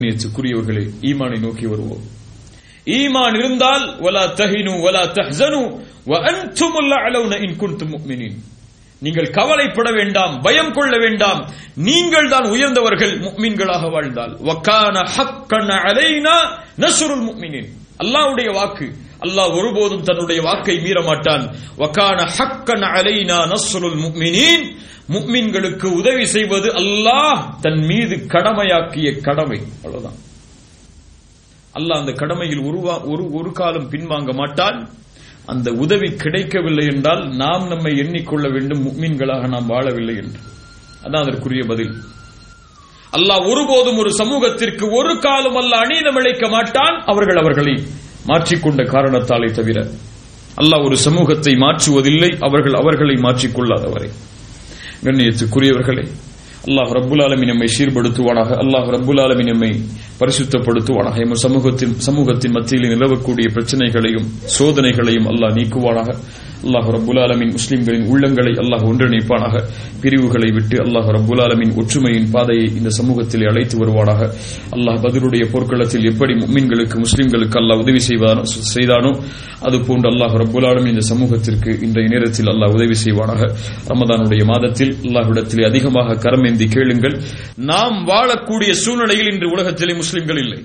நேற்றுக்குரியவர்களே ஈமானை நோக்கி வருவோம் ஈமான் இருந்தால் வலா தஹினு வலா தஹ்சனு வ அன்துமுல் அலௌன இன் குன்தும் முஃமினீன் நீங்கள் கவலைப்பட வேண்டாம் பயம் கொள்ள வேண்டாம் நீங்கள் தான் உயர்ந்தவர்கள் முக்மீன்களாக வாழ்ந்தால் வக்கான ஹக்கன் அலைனா நஸ்ருல் முக்மினின் அல்லாஹ்வுடைய வாக்கு அல்லாஹ் ஒருபோதும் தன்னுடைய வாக்கை மீற மாட்டான் வக்கான ஹக்கன் அலைனா நஸ்ருல் முக்மினின் முக்மின்களுக்கு உதவி செய்வது அல்லாஹ் தன் மீது கடமையாக்கிய கடமை அவ்வளவுதான் அல்லாஹ் அந்த கடமையில் உருவா ஒரு ஒரு காலம் பின்வாங்க மாட்டான் அந்த உதவி கிடைக்கவில்லை என்றால் நாம் நம்மை எண்ணிக்கொள்ள வேண்டும் முக்மீன்களாக நாம் வாழவில்லை என்று அதான் அதற்குரிய பதில் அல்லாஹ் ஒருபோதும் ஒரு சமூகத்திற்கு ஒரு காலம் அல்ல அநீதம் இழைக்க மாட்டான் அவர்கள் அவர்களை மாற்றிக்கொண்ட காரணத்தாலே தவிர அல்லாஹ் ஒரு சமூகத்தை மாற்றுவதில்லை அவர்கள் அவர்களை மாற்றிக்கொள்ளாதவரை கண்ணியத்துக்குரியவர்களே அல்லாஹ் ரப்புல் ஆலமின் நம்மை சீர்படுத்துவானாக அல்லாஹ் ரப்புல் ஆலமின் நம்மை பரிசுத்தப்படுத்துவானாக எம் சமூகத்தின் சமூகத்தின் மத்தியில் நிலவக்கூடிய பிரச்சனைகளையும் சோதனைகளையும் அல்லாஹ் நீக்குவானாக அல்லாஹ் ரப்புல் ஆலமின் முஸ்லிம்களின் உள்ளங்களை அல்லாஹ் ஒன்றிணைப்பானாக பிரிவுகளை விட்டு அல்லாஹ் ரப்புல் ஆலமின் ஒற்றுமையின் பாதையை இந்த சமூகத்தில் அழைத்து வருவானாக அல்லாஹ் பதிலுடைய போர்க்களத்தில் எப்படி முக்மின்களுக்கு முஸ்லிம்களுக்கு அல்லாஹ் உதவி செய்வானோ செய்தானோ அதுபோன்று அல்லாஹ் ரப்புல் ஆலமின் இந்த சமூகத்திற்கு இன்றைய நேரத்தில் அல்லாஹ் உதவி செய்வானாக ரமதானுடைய மாதத்தில் அல்லாஹ்விடத்திலே அதிகமாக கரமேந்தி கேளுங்கள் நாம் வாழக்கூடிய சூழ்நிலையில் இன்று உலகத்திலே முஸ்லிம்கள் இல்லை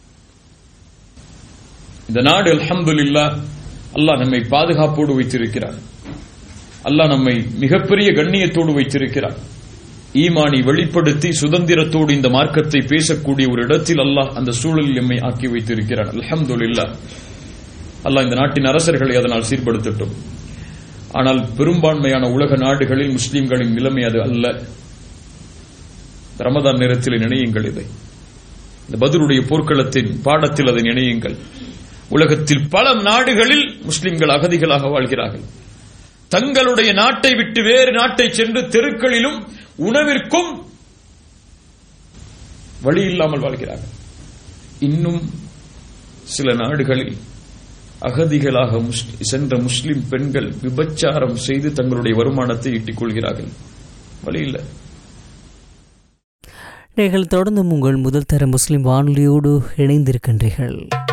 இந்த நாடு அல்ஹம்துலில்லா அல்லாஹ் நம்மை பாதுகாப்போடு வைத்திருக்கிறார் அல்லாஹ் நம்மை மிகப்பெரிய கண்ணியத்தோடு வைத்திருக்கிறார் ஈமானை வெளிப்படுத்தி சுதந்திரத்தோடு இந்த மார்க்கத்தை பேசக்கூடிய ஒரு இடத்தில் அல்லாஹ் அந்த சூழலில் எம்மை ஆக்கி வைத்திருக்கிறார் அல்ஹம்துலில்லா அல்லாஹ் இந்த நாட்டின் அரசர்களை அதனால் சீர்படுத்தட்டும் ஆனால் பெரும்பான்மையான உலக நாடுகளில் முஸ்லிம்களின் நிலைமை அது அல்ல ரமதான் நேரத்தில் நினையுங்கள் இதை இந்த பதிலுடைய போர்க்களத்தின் பாடத்தில் அதை நினையுங்கள் உலகத்தில் பல நாடுகளில் முஸ்லிம்கள் அகதிகளாக வாழ்கிறார்கள் தங்களுடைய நாட்டை விட்டு வேறு நாட்டை சென்று தெருக்களிலும் உணவிற்கும் வழி இல்லாமல் வாழ்கிறார்கள் இன்னும் சில நாடுகளில் அகதிகளாக சென்ற முஸ்லிம் பெண்கள் விபச்சாரம் செய்து தங்களுடைய வருமானத்தை ஈட்டிக் கொள்கிறார்கள் வழி இல்லை நீங்கள் தொடர்ந்து உங்கள் முதல் தர முஸ்லிம் வானொலியோடு இணைந்திருக்கின்றீர்கள்